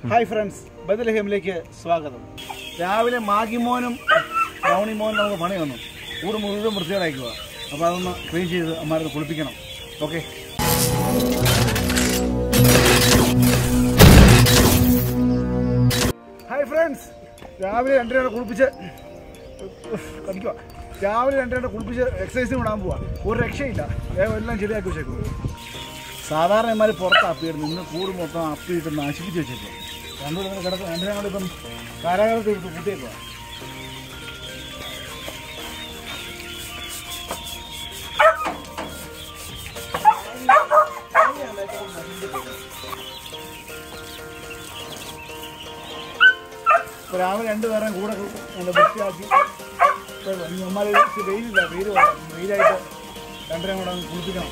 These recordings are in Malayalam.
ഹായ് ഫ്രണ്ട്സ് ബദലഹേമിലേക്ക് സ്വാഗതം രാവിലെ മാഗിമോനും മോനും നമുക്ക് പണി വന്നു കൂട് മുഴുവൻ വൃത്തികേടാക്കുക അപ്പോൾ അതൊന്ന് ക്ലീൻ ചെയ്ത് അമ്മാരൊന്ന് കുളിപ്പിക്കണം ഓക്കെ ഹായ് ഫ്രണ്ട്സ് രാവിലെ രണ്ടരയോടെ കുളിപ്പിച്ച് കളിക്കുക രാവിലെ രണ്ടരയോടെ കുളിപ്പിച്ച് എക്സസൈസിന് വിടാൻ പോവാ ഒരു രക്ഷയില്ല വേഗം എല്ലാം ശരിയാക്കി വെച്ചേക്കും സാധാരണ ഇമാര് പുറത്ത് അപ്പിയിടുന്നു ഇന്ന് കൂട് മൊത്തം അപ്പിയിട്ട് നശിപ്പിച്ച് വെച്ചേക്കും രണ്ടുകൂടെ ഇങ്ങനെ കിടക്കും രണ്ടിനെ കൂടെ ഇപ്പം കാരാകാലത്ത് എടുത്ത് കൂട്ടിയേക്കുക ഇപ്പോൾ രാവിലെ രണ്ടുപേരും കൂടെ നല്ല വൃത്തിയാക്കി നമ്മൾ വെയിലില്ല വെയിൽ വേണം. വെയിലായിട്ട് രണ്ടരയും കൂടെ ഒന്ന് കുളിപ്പിക്കണം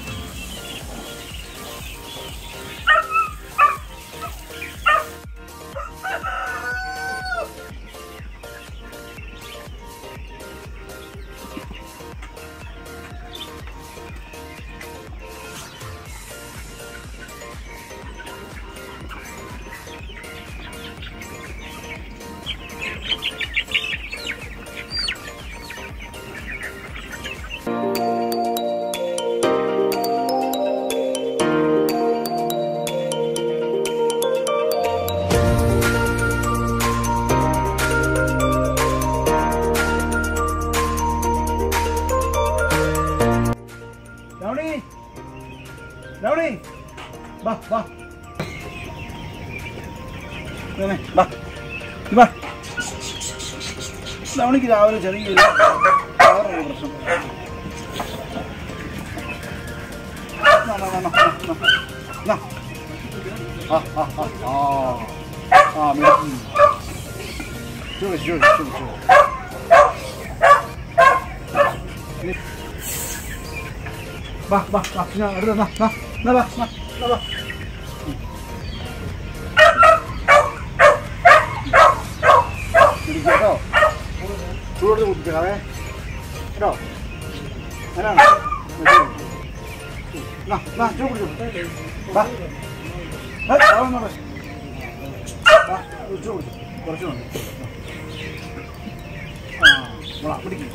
രമണി രമണി വാ വാ ഇങ്ങനെ, വാ ഇത് വാ രമണിക്ക് രാവിലെ ചെറിയൊരു പവറുള്ള പ്രശ്നം നാ, നാ, നാ, നാ, നാ, നാ. ആ, ആ, ആ, ആ. ആ, മി- ഉം. ചൂട്, ചൂട്, ചൂട്, ചൂട്. ഇനി വാ വാ വാ ഞാൻ അടുത്ത നാ നാ നാ വാ നാ നാ വാ ഇരിക്കട്ടോ ചൂട് കുടിക്കാവേ കേട്ടോ അതിനാണ് നാ നാ ചൂട് കുടിച്ചു വാ ഏയ്, അവിടെ വന്നോ, അവിടെ. വാ, ഒരു ചൂട് കുടിച്ചു കുറച്ചുണ്ട് ആ വാ പിടിക്കും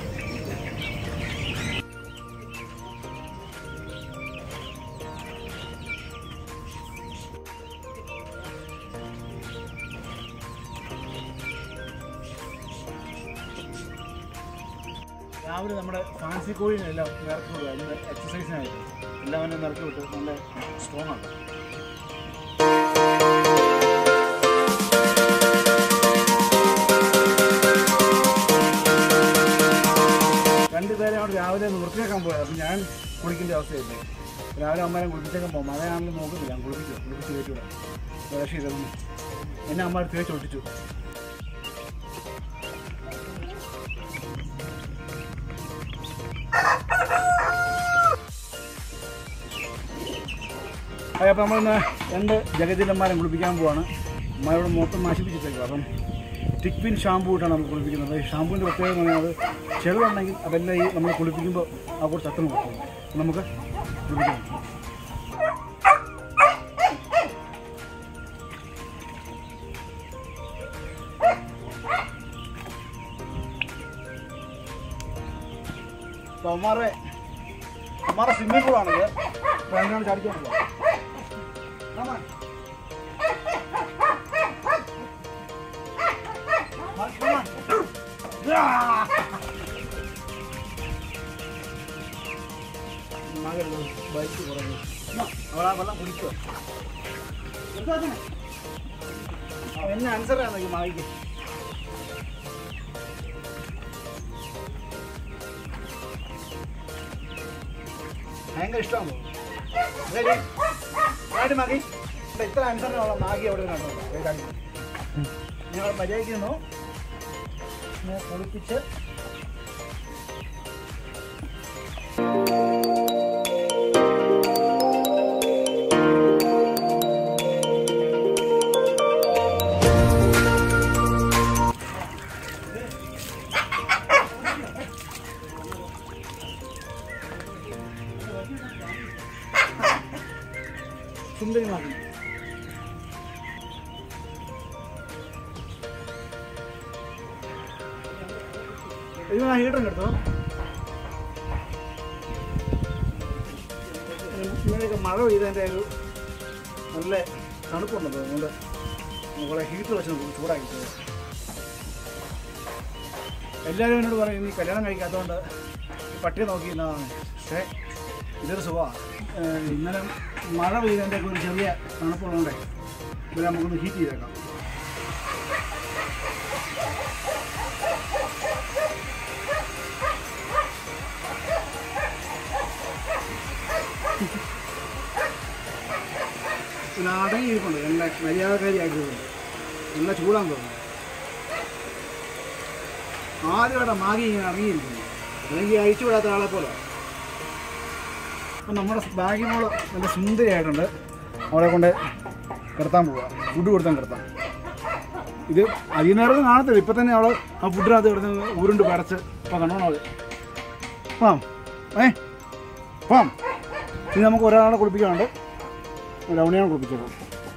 രാവിലെ നമ്മുടെ ഫാൻസി കോഴിനെല്ലാം ഇറക്കി വിടുക അതിൻ്റെ എക്സസൈസിനായിട്ട് എല്ലാം തന്നെ ഇറക്കി വിട്ട് നല്ല സ്ട്രോങ് ആണ് രണ്ടുപേരെ അവിടെ രാവിലെ ഒന്ന് വൃത്തിയാക്കാൻ പോയത് അപ്പം ഞാൻ കുളിക്കേണ്ട അവസ്ഥയായിരുന്നു രാവിലെ അമ്മേനെ കുളിപ്പിച്ചേക്കാൻ പോകും മഴയാണെങ്കിലും നോക്കുന്നില്ല ഞാൻ കുളിപ്പിച്ചു കുളിപ്പിച്ച് കയറ്റിവിടാം രക്ഷ ഇതൊന്നും എന്നെ അമ്മ തേച്ച് ഒട്ടിച്ചു അതെ അപ്പം നമ്മളിന്ന് രണ്ട് ജഗതിലന്മാരെ കുളിപ്പിക്കാൻ പോവാണ് അമ്മയോട് മൊത്തം നശിപ്പിച്ചിട്ടേക്കും അപ്പം ടിക്പിൻ ഷാമ്പൂ ഇട്ടാണ് നമ്മൾ കുളിപ്പിക്കുന്നത് ഈ ഷാമ്പൂവിൻ്റെ പ്രത്യേകത എന്ന് പറഞ്ഞാൽ അത് ചെറുതുണ്ടെങ്കിൽ അതെല്ലാം ഈ നമ്മൾ കുളിപ്പിക്കുമ്പോൾ ആ കൂടെ ചത്തു നോക്കും നമുക്ക് കുളിപ്പിക്കാം അപ്പോൾ അമ്മാറെ അമ്മാറെ സ്വിമ്മിംഗ് പൂളാണിത് അപ്പോൾ രണ്ടാണ് ചാടിക്കാൻ പോവാം Come on. Come on. Yeah. മകരുത് ബൈക്ക് കുറഞ്ഞു അവളാ വെള്ളം കുടിക്കുക എന്നെ ആൻസറാണ് ഈ മാവിക്ക് ഭയങ്കര ഇഷ്ടമാണ് റെഡി ആയിട്ട് മതി ഇവിടെ ഇത്ര ആൻസറിനുള്ള മാഗി അവിടെ കണ്ടോ ഞങ്ങൾ മര്യാദയ്ക്കുന്നു ഞാൻ കുളിപ്പിച്ച് സുന്ദരിമാക്കി ഇത് ആ ഹീറ്റർ എടുത്തോ ഇങ്ങനെയൊക്കെ മഴ പെയ്തതിൻ്റെ ഒരു നല്ല തണുപ്പുണ്ടല്ലോ അതുകൊണ്ട് നമ്മളെ ഹീറ്റർ വെച്ച് നമുക്ക് ചൂടാക്കി തരാം. എല്ലാവരും എന്നോട് പറയും നീ കല്യാണം കഴിക്കാത്തതുകൊണ്ട് ഈ പട്ടിയെ നോക്കിയിരുന്നതാണ് പക്ഷേ ഇതൊരു സുഖമാണ് ഇന്നലെ മഴ പെയ്തതിൻ്റെ ഒരു ചെറിയ തണുപ്പുള്ളതുകൊണ്ട് ഇതിനെ നമുക്കൊന്ന് ഹീറ്റ് ചെയ്തേക്കാം പിന്നെ അടങ്ങിയിരിപ്പുണ്ട് നല്ല മര്യാദക്കാരിയാക്കിയിട്ടുണ്ട് നല്ല ചൂടാൻ തോന്നുന്നു ആദ്യമായിട്ട് മാഗി ഇങ്ങനെ ഇറങ്ങിയിരിക്കുന്നു അല്ലെങ്കിൽ അഴിച്ചു വിടാത്ത ആളെ പോലെ അപ്പം നമ്മുടെ ബാഗി മോള് നല്ല സുന്ദരിയായിട്ടുണ്ട് അവളെ കൊണ്ട് കിടത്താൻ പോവുക ഫുഡ് കൊടുത്താൽ കിടത്താം ഇത് അധികം നേരം കാണത്തില്ല ഇപ്പം തന്നെ അവൾ ആ ഫുഡിനകത്ത് കിടന്ന് ഉരുണ്ട് പരച്ച് ഇപ്പം കണ്ടോണം അവൾ പാം ഏ പാം ഇനി നമുക്ക് ഒരാളെ കുളിപ്പിക്കാനുണ്ട് രവണിയാണ് കുളിപ്പിച്ചത്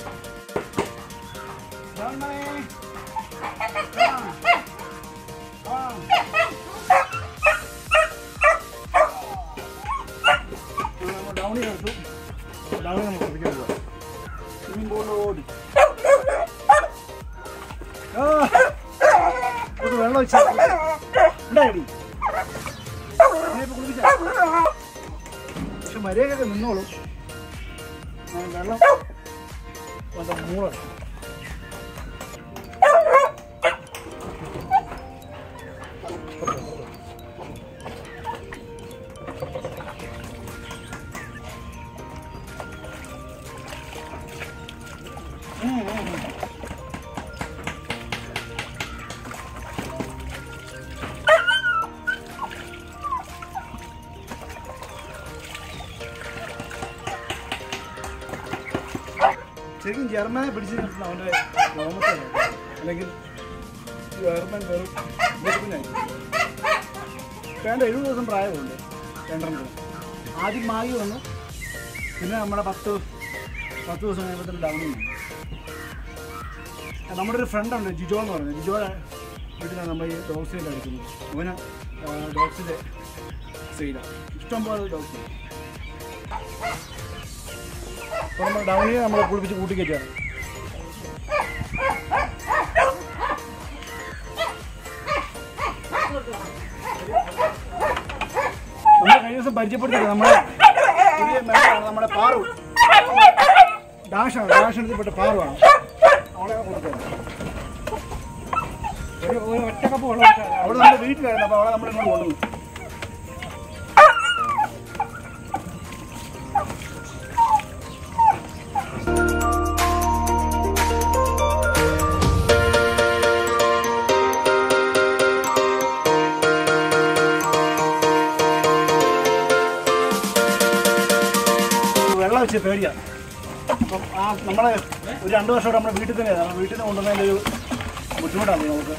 ഡൗണി എടുത്തു ഡൗണി നമുക്ക് കുളിപ്പിക്കാൻ പോവാം സ്വിമ്മിംഗ് പൂളിലോടി ആ ഒരു വെള്ളം വെച്ചാൽ ഉണ്ടായി കുളിപ്പിച്ച പക്ഷെ മര്യാദയൊക്കെ നിന്നോളൂ ആ, വെള്ളം വന്ന മൂള ശരിക്കും ജർമ്മനെ പിടിച്ച് നിർത്തുന്ന അവൻ്റെ രോമത്താണ് അല്ലെങ്കിൽ ജർമ്മൻ വെറും വെറുപ്പിനായി വേണ്ട എഴുപത് ദിവസം പ്രായമുണ്ട് രണ്ടെണ്ണം ആദ്യം മാഗി വന്നു പിന്നെ നമ്മുടെ പത്ത് പത്ത് ദിവസം കഴിയുമ്പോഴത്തേന് ഡൗൺ വന്നു നമ്മുടെ ഒരു ഫ്രണ്ടുണ്ട് ജിജോ എന്ന് പറയുന്നത് ജിജോയുടെ വീട്ടിലാണ് നമ്മൾ ഈ ഡോഗ് സെയിൽ എടുക്കുന്നത് അവന് ഡോഗ്സിൻ്റെ സെയിലാണ് ഇഷ്ടംപോലെ ഡോഗ്സ് അപ്പോൾ നമ്മൾ ഡൗണിയെ നമ്മൾ കുളിപ്പിച്ച് കൂട്ടിക്കയറ്റാണ് നമ്മൾ കഴിഞ്ഞ ദിവസം പരിചയപ്പെടുത്തിയത് നമ്മുടെ പുതിയ മേഡമാണ് നമ്മുടെ പാറു ഡാഷാണ് ഡാഷ് എടുത്തിൽപ്പെട്ട പാറുവാണ് അവളെ കൊടുക്കുന്നത് ഒരു ഒരു ഒറ്റ കപ്പ് വെള്ളം ഒഴിച്ചാൽ മതി. അവിടെ നമ്മുടെ വീട്ടിലായിരുന്നു അപ്പോൾ അവളെ നമ്മൾ ഇങ്ങോട്ട് കൊണ്ടുവന്നു വെള്ളം വെച്ച് പേടിയാണ് അപ്പം ആ നമ്മളെ ഒരു രണ്ട് വർഷം നമ്മുടെ വീട്ടിൽ തന്നെ നമ്മുടെ വീട്ടിൽ നിന്ന് കൊണ്ടുവന്നതിൻ്റെ ഒരു ബുദ്ധിമുട്ടാണ് നമുക്ക്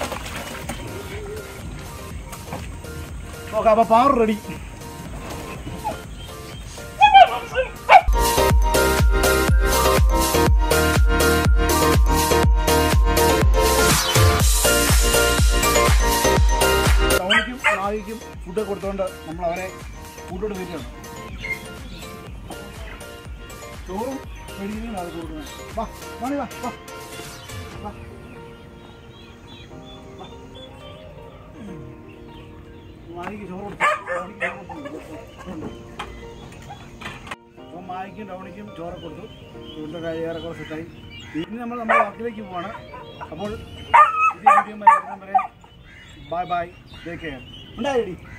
ഓക്കെ അപ്പോൾ പവർ റെഡി ടൗണിക്കും നായിക്കും ഫുഡ് കൊടുത്തുകൊണ്ട് നമ്മൾ അവരെ ഫുഡോട് വീട്ടിലാണ് ചോറും വെടിയും അത് കൊടുക്കുന്നത് വാ വാണി വാ വാ വാ മായിക്ക് ചോറ് കൊടുത്തു അപ്പം മായിക്കും ടൗണിക്കും ചോറ് കൊടുത്തു ഇവരുടെ കാര്യം ഏറെക്കുറെ സെറ്റായി ഇനി നമ്മൾ നമ്മുടെ വർക്കിലേക്ക് പോവാണ് അപ്പോൾ പുതിയ വീഡിയോ വരെ ബൈ ബൈ ടേക്ക് കെയർ ഉണ്ടായി